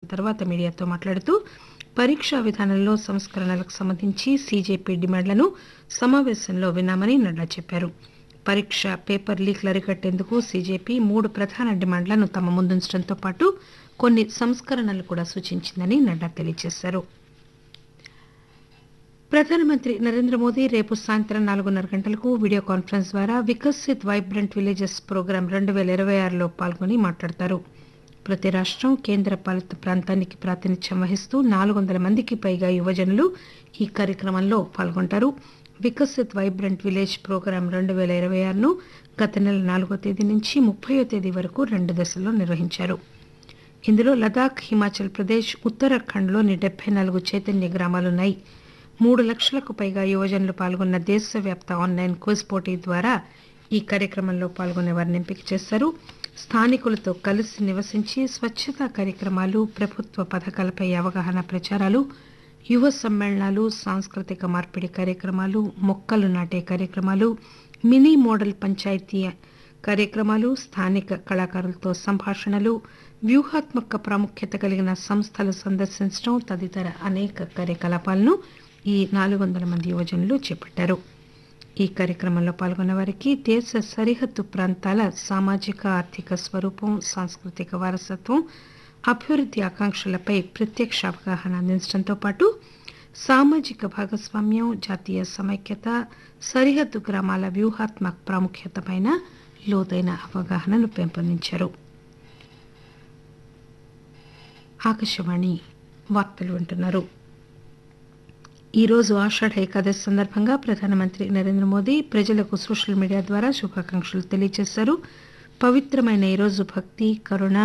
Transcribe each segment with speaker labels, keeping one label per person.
Speaker 1: తర్వాత మీడియాతో మాట్లాడుతూ పరీక్షా విధానంలో సంస్కరణలకు సంబంధించి సీజేపీ డిమాండ్లను సమావేశంలో విన్నామని నడ్డా చెప్పారు పరీక్ష పేపర్ లీక్లు అరికట్టేందుకు సీజేపీ మూడు ప్రధాన డిమాండ్లను తమ ముందుంచడంతో పాటు కొన్ని సంస్కరణలు కూడా సూచించిందని నడ్డా తెలియజేశారు ప్రధానమంత్రి నరేంద్ర మోదీ రేపు సాయంత్రం నాలుగున్నర గంటలకు వీడియో కాన్ఫరెన్స్ ద్వారా వికసిత్ వైబ్రెంట్ విలేజెస్ ప్రోగ్రాం రెండు వేల ఇరవై ఆరులో పాల్గొని మాట్లాడతారు ప్రతి రాష్టం కేంద్ర పాలిత ప్రాంతానికి ప్రాతినిధ్యం వహిస్తూ నాలుగు వందల మందికి పైగా యువజనులు ఈ కార్యక్రమంలో పాల్గొంటారు వికసిత్ వైబ్రెంట్ విలేజ్ ప్రోగ్రాం రెండు వేల ఇరవై ఆరును గత నెల నాలుగో తేదీ నుంచి ముప్పయో తేదీ వరకు రెండు దశల్లో నిర్వహించారు ఇందులో లదాఖ్ హిమాచల్ ప్రదేశ్ ఉత్తరాఖండ్లోని డెబ్బై నాలుగు చైతన్య గ్రామాలున్నాయి మూడు లక్షలకు పైగా యువజనులు పాల్గొన్న దేశవ్యాప్త ఆన్లైన్ క్విజ్ పోటీ ద్వారా ఈ కార్యక్రమంలో పాల్గొనే వారిని ఎంపిక చేశారు స్థానికులతో కలిసి నివసించి స్వచ్ఛతా కార్యక్రమాలు ప్రభుత్వ పథకాలపై అవగాహన ప్రచారాలు యువ సమ్మేళనాలు సాంస్కృతిక మార్పిడి కార్యక్రమాలు మొక్కలు నాటే కార్యక్రమాలు మినీ మోడల్ పంచాయతీ కార్యక్రమాలు స్థానిక కళాకారులతో సంభాషణలు వ్యూహాత్మక ప్రాముఖ్యత కలిగిన సంస్థలు సందర్శించడం తదితర అనేక కార్యకలాపాలను ఈ నాలుగు వందల మంది యువజనులు చేపట్టారు ఈ కార్యక్రమంలో పాల్గొన్న వారికి దేశ సరిహద్దు ప్రాంతాల సామాజిక ఆర్థిక స్వరూపం సాంస్కృతిక వారసత్వం అభివృద్ధి ఆకాంక్షలపై ప్రత్యక్ష అవగాహన అందించడంతో పాటు సామాజిక భాగస్వామ్యం జాతీయ సమైక్యత సరిహద్దు గ్రామాల వ్యూహాత్మక ప్రాముఖ్యతపైన లోతైన అవగాహనను పెంపొందించారు ఆకాశవాణి వార్తలు వింటున్నారు ఈరోజు ఆషాఢ ఏకాదశి సందర్భంగా ప్రధానమంత్రి నరేంద్ర మోదీ ప్రజలకు సోషల్ మీడియా ద్వారా శుభాకాంక్షలు తెలియజేశారు పవిత్రమైన ఈరోజు భక్తి కరుణ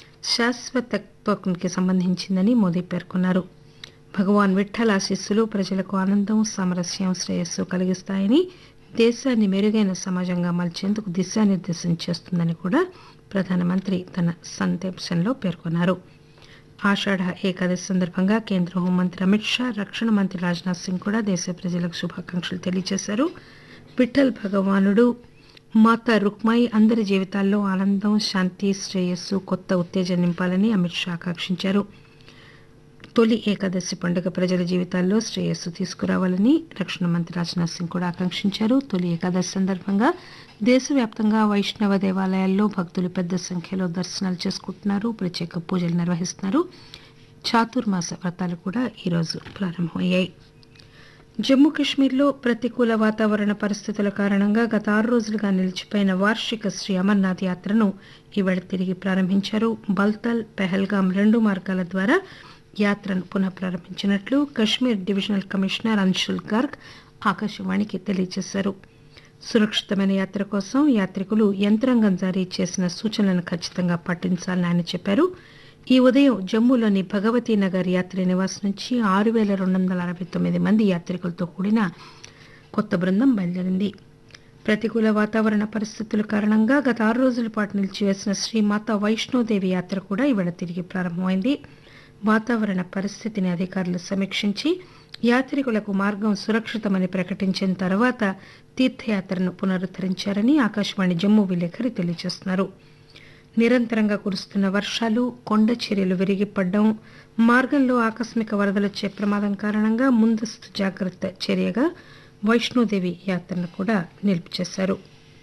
Speaker 1: శాశ్వతత్వకి సంబంధించిందని మోదీ పేర్కొన్నారు భగవాన్ విఠల్ ఆశీస్సులు ప్రజలకు ఆనందం సామరస్యం శ్రేయస్సు కలిగిస్తాయని దేశాన్ని మెరుగైన సమాజంగా మలిచేందుకు దిశానిర్దేశం చేస్తుందని కూడా ప్రధానమంత్రి తన సందేశంలో పేర్కొన్నారు ఆషాఢ ఏకాదశి సందర్భంగా కేంద్ర హోంమంత్రి అమిత్ షా రక్షణ మంత్రి రాజ్నాథ్ సింగ్ కూడా దేశ ప్రజలకు శుభాకాంక్షలు తెలియజేశారు విఠల్ భగవానుడు మాతా రుక్మాయి అందరి జీవితాల్లో ఆనందం శాంతి శ్రేయస్సు కొత్త ఉత్తేజం నింపాలని అమిత్ షా ఆకాంక్షించారు తొలి ఏకాదశి పండుగ ప్రజల జీవితాల్లో శ్రేయస్సు తీసుకురావాలని రక్షణ మంత్రి రాజ్నాథ్ సింగ్ కూడా ఆకాంక్షించారు తొలి ఏకాదశి సందర్భంగా దేశవ్యాప్తంగా వైష్ణవ దేవాలయాల్లో భక్తులు పెద్ద సంఖ్యలో దర్శనాలు చేసుకుంటున్నారు ప్రత్యేక పూజలు నిర్వహిస్తున్నారు చాతుర్మాస వ్రతాలు కూడా ఈరోజు ప్రారంభమయ్యాయి జమ్మూ కశ్మీర్లో ప్రతికూల వాతావరణ పరిస్థితుల కారణంగా గత ఆరు రోజులుగా నిలిచిపోయిన వార్షిక శ్రీ అమర్నాథ్ యాత్రను ఈవేళ తిరిగి ప్రారంభించారు బల్తల్ పెహల్గాం రెండు మార్గాల ద్వారా యాత్రను పునః ప్రారంభించినట్లు కశ్మీర్ డివిజనల్ కమిషనర్ అన్షుల్ గార్గ్ ఆకాశవాణికి తెలియజేశారు సురక్షితమైన యాత్ర కోసం యాత్రికులు యంత్రాంగం జారీ చేసిన సూచనలను ఖచ్చితంగా పాటించాలని ఆయన చెప్పారు ఈ ఉదయం జమ్మూలోని భగవతీ నగర్ యాత్రి నివాస్ నుంచి ఆరు వేల రెండు వందల అరవై తొమ్మిది మంది యాత్రికులతో కూడిన కొత్త బృందం బయలుదేరింది ప్రతికూల వాతావరణ పరిస్థితుల కారణంగా గత ఆరు రోజుల పాటు నిలిచివేసిన శ్రీమాత వైష్ణోదేవి యాత్ర కూడా ఇవాళ తిరిగి ప్రారంభమైంది వాతావరణ పరిస్థితిని అధికారులు సమీక్షించి యాత్రికులకు మార్గం సురక్షితమని ప్రకటించిన తర్వాత తీర్థయాత్రను పునరుద్దరించారని ఆకాశవాణి జమ్మూ విలేకరి తెలియజేస్తున్నారు నిరంతరంగా కురుస్తున్న వర్షాలు కొండ చర్యలు విరిగిపడడం మార్గంలో ఆకస్మిక వరదలొచ్చే ప్రమాదం కారణంగా ముందస్తు జాగ్రత్త చర్యగా వైష్ణోదేవి యాత్రను కూడా నిలిపిచేశారు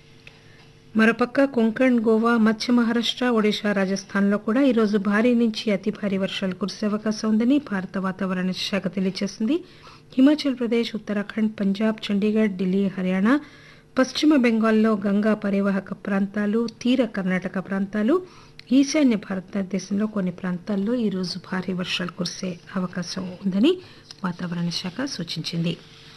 Speaker 1: మరోపక్క కొంకణ్ గోవా మధ్య మహారాష్ట్ర ఒడిశా రాజస్థాన్లో కూడా ఈరోజు భారీ నుంచి అతి భారీ వర్షాలు కురిసే అవకాశం ఉందని భారత వాతావరణ శాఖ తెలియజేసింది హిమాచల్ ప్రదేశ్ ఉత్తరాఖండ్ పంజాబ్ చండీగఢ్ ఢిల్లీ హర్యానా పశ్చిమ బెంగాల్లో గంగా పరివాహక ప్రాంతాలు తీర కర్ణాటక ప్రాంతాలు ఈశాన్య భారతదేశంలో కొన్ని ప్రాంతాల్లో ఈరోజు భారీ వర్షాలు కురిసే అవకాశం ఉందని వాతావరణ శాఖ సూచించింది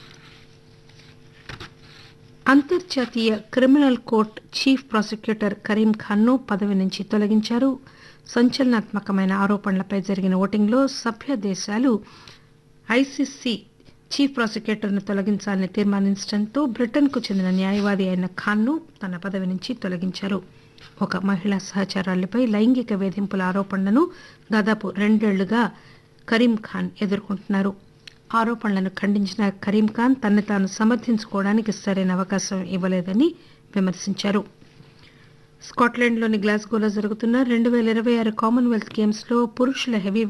Speaker 1: అంతర్జాతీయ criminal court chief prosecutor Karim ఖాన్ను పదవి నుంచి తొలగించారు సంచలనాత్మకమైన ఆరోపణలపై జరిగిన ఓటింగ్లో సభ్య దేశాలు ఐసీసీ చీఫ్ ప్రాసిక్యూటర్ను తొలగించాలని తీర్మానించడంతో బ్రిటన్కు చెందిన న్యాయవాది అయిన ఖాన్ను తన పదవి నుంచి తొలగించారు ఒక మహిళా సహచరాలపై లైంగిక వేధింపుల ఆరోపణలను దాదాపు రెండేళ్లుగా కరీం ఖాన్ ఎదుర్కొంటున్నారు ఆరోపణలను ఖండించిన కరీం ఖాన్ తనను తాను సమర్థించుకోవడానికి సరైన అవకాశం ఇవ్వలేదని విమర్శించారు స్కాట్లాండ్లోని గ్లాస్గోలో జరుగుతున్న రెండు వేల ఇరవై ఆరు కామన్వెల్త్ గేమ్స్లో పురుషుల హెవీ